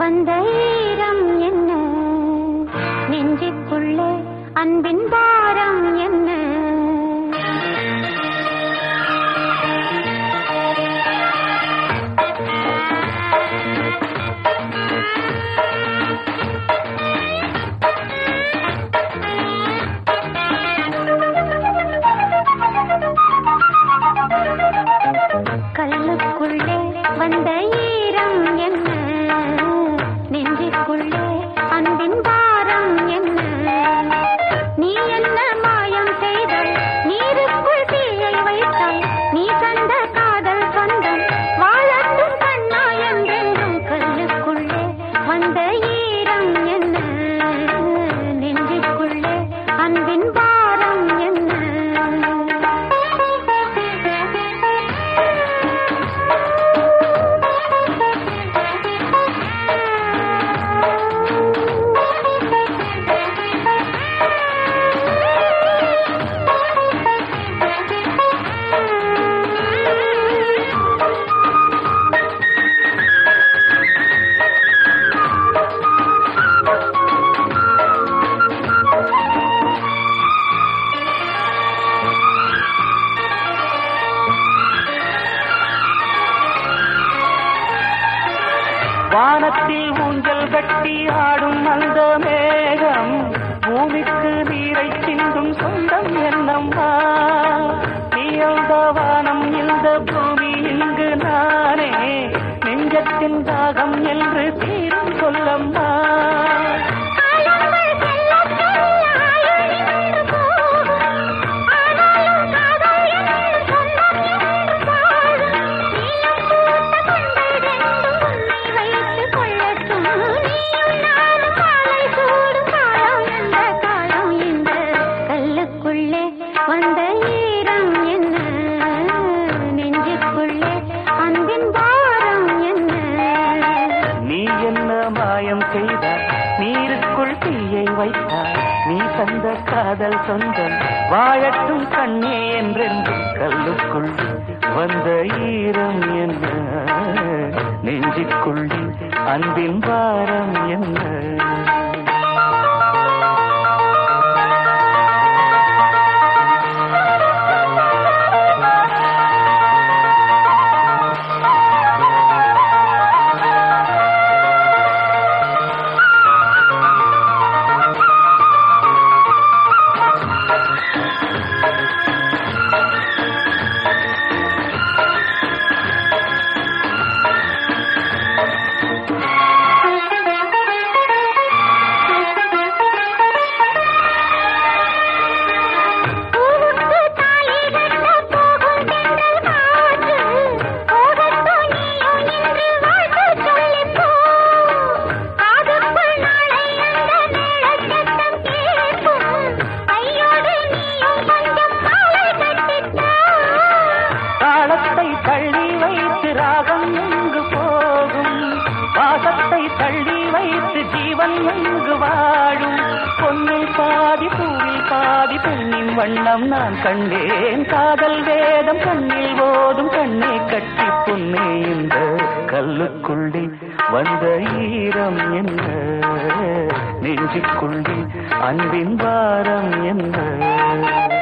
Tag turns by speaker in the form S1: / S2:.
S1: வந்த ஈரம் என்ன நெஞ்சுக்குள்ளே அன்பின் பாரம் என்ன கல்லுக்குள்ளே வந்த ஈரம் என்ன நெஞ்சுக்குள்ளே அன்பின் பாரம் என்ன நீ என்ன மாயம் செய்தாய் நீருக்குள் தீயை வைத்தாய் நீ தந்த காதல் சொந்தம் வாழட்டும் கண்ணா என்றென்றும் கல்லுக்குள்ளே வந்த ஈரம் என்ன நெஞ்சுக்குள்ளே அன்பின் பாரம் என்ன
S2: வானத்தில் ஊஞ்சல் கட்டி ஆடும் அந்த மேகம் பூமிக்கு நீரை சிந்தும் சொந்தம் என்னம்மா நீ அந்த வானம் இந்த பூமி இங்கு நானே நெஞ்சத்தின் தாகம் என்று தீரும் சொல்லம்மா
S1: காலங்கள் செல்லச் செல்ல ஆயுள் நின்று போகும். ஆனாலும் காதல் என்று சொந்தம் என்று பாடும். நீலம் பூத்த கண்கள் ரெண்டும் உன்னை வைத்துக் கொள்ளட்டும். நீயும் நானும் மாலை சூடும் காலம் எந்த காலம் இந்த கல்லுக்குள்ளே வந்த ஈரம் என்ன நெஞ்சுக்குள்ளே அன்பின் பாரம் என்ன
S2: நீ என்ன மாயம் செய்தாய் நீருக்குள் தீயை வைத்தாய் நீ தந்த காதல் சொந்தம் வாழட்டும் கண்ணே என்றென்று கல்லுக்குள் வந்த ஈரம் என்ன நெஞ்சுக்குள் அன்பின் பாரம் என்ன
S1: பூவுக்கு தாலி கட்டப் போகும் தென்றல் காற்று, போகட்டும் நீயும் நின்று வாழ்த்து சொல்லிப் போ. காதுக்குள் நாளை அந்த மேளச் சத்தம் கேட்கும். கையோடு நீயும் கொஞ்சம் மாலை கட்டித்தா.
S2: தாளத்தை தள்ளி வைத்து ராகம் எங்கு போகும் வாசத்தை தள்ளி வைத்து ஜீவன் எங்கு வாழும் பொன்னில் பாதி பூவில் பாதி பெண்ணின் வண்ணம் நான் கண்டேன் காதல் வேதம் கண்ணில் ஓதும் கண்ணை கட்டி பொன்னே இந்த கல்லுக்குள்ளே வந்த ஈரம் என்ன நெஞ்சுக்குள்ளே அன்பின் வாரம் என்ன